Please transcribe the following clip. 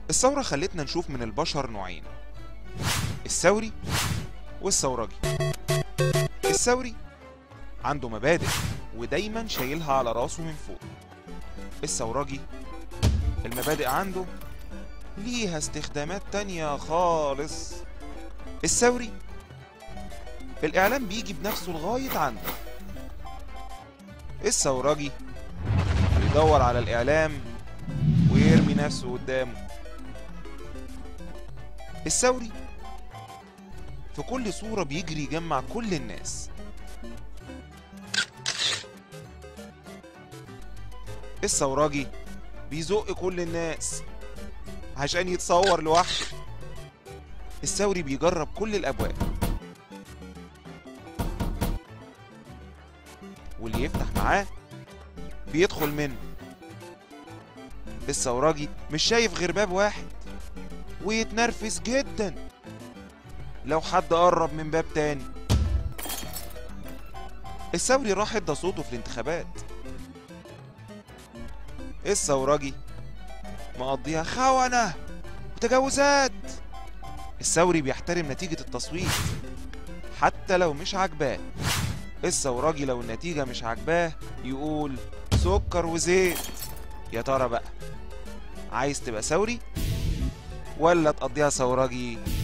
الثورة خلتنا نشوف من البشر نوعين الثوري والثورجي الثوري عنده مبادئ ودايما شايلها على راسه من فوق الثورجي المبادئ عنده ليها استخدامات تانية خالص الثوري الإعلام بيجي بنفسه لغاية عنده الثورجي بيدور على الإعلام ويرمي نفسه قدامه الثوري في كل صورة بيجري يجمع كل الناس الثوراجي بيزق كل الناس عشان يتصور لوحده الثوري بيجرب كل الأبواب واللي يفتح معاه بيدخل منه الثوراجي مش شايف غير باب واحد ويتنرفز جدا لو حد قرب من باب تاني الثوري راح ادى صوته في الانتخابات الثوراجي مقضيها خونة وتجاوزات الثوري بيحترم نتيجة التصويت حتى لو مش عاجباه الثوراجي لو النتيجة مش عاجباه يقول سكر وزيت يا ترى بقى عايز تبقى ثوري ولا تقضيها ثوراجي